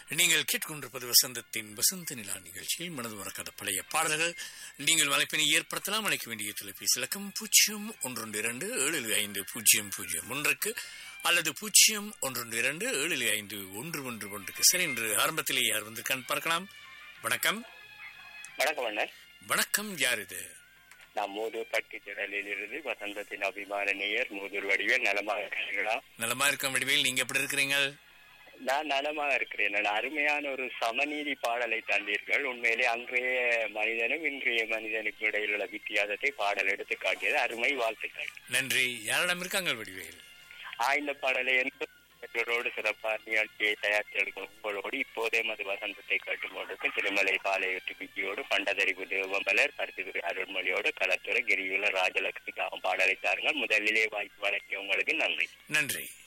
நீங்கள் கேட்டுக்கொண்டிருப்பது வசந்தத்தின் வசந்த நிலா நிகழ்ச்சியில் மனது மறக்காத பழைய பாடல்கள் நீங்கள் வலைப்பினை ஏற்படுத்தலாம் அழைக்க வேண்டிய தொலைபேசி இலக்கம் பூஜ்ஜியம் ஒன்றொன்று இரண்டு ஏழு ஐந்து பூஜ்ஜியம் பூஜ்ஜியம் ஒன்றுக்கு அல்லது பூஜ்ஜியம் ஒன்றொன்று இரண்டு ஏழு ஐந்து ஒன்று ஒன்று ஒன்றுக்கு சரி இன்று ஆரம்பத்திலே யார் வந்திருக்கான்னு பார்க்கலாம் வணக்கம் வணக்கம் அண்ணன் வணக்கம் யார் இது நான் மூதூர் பட்டி திடலில் இருந்து வசந்தத்தின் அபிமான நேயர் மூதூர் வடிவேல் நலமாக இருக்கிறீர்களா நலமா இருக்க வடிவேல் நீங்க எப்படி இருக்கிறீங்க நான் நலமாக இருக்கிறேன் நான் அருமையான ஒரு சமநீதி பாடலை தந்தீர்கள் உண்மையிலே அன்றைய மனிதனும் இன்றைய மனிதனுக்கும் இடையில் உள்ள வித்தியாசத்தை பாடல் எடுத்து காட்டியது அருமை வாழ்த்துக்கள் நன்றி யாரிடம் இருக்காங்க வடிவேல் ஆ இந்த பாடலை என்பதோடு சிறப்பாக நிகழ்ச்சியை தயாரித்து எடுக்கும் உங்களோடு இப்போதே மது வசந்தத்தை கட்டும் கொடுக்கும் திருமலை பாளையத்து விஜயோடு பண்டதறிவு தேவமலர் பருத்திதுறை அருள்மொழியோடு களத்துறை கிரியுல ராஜலட்சுமிக்காகவும் பாடலை தாருங்கள் முதலிலே வாய்ப்பு வழங்கிய உங்களுக்கு நன்றி நன்றி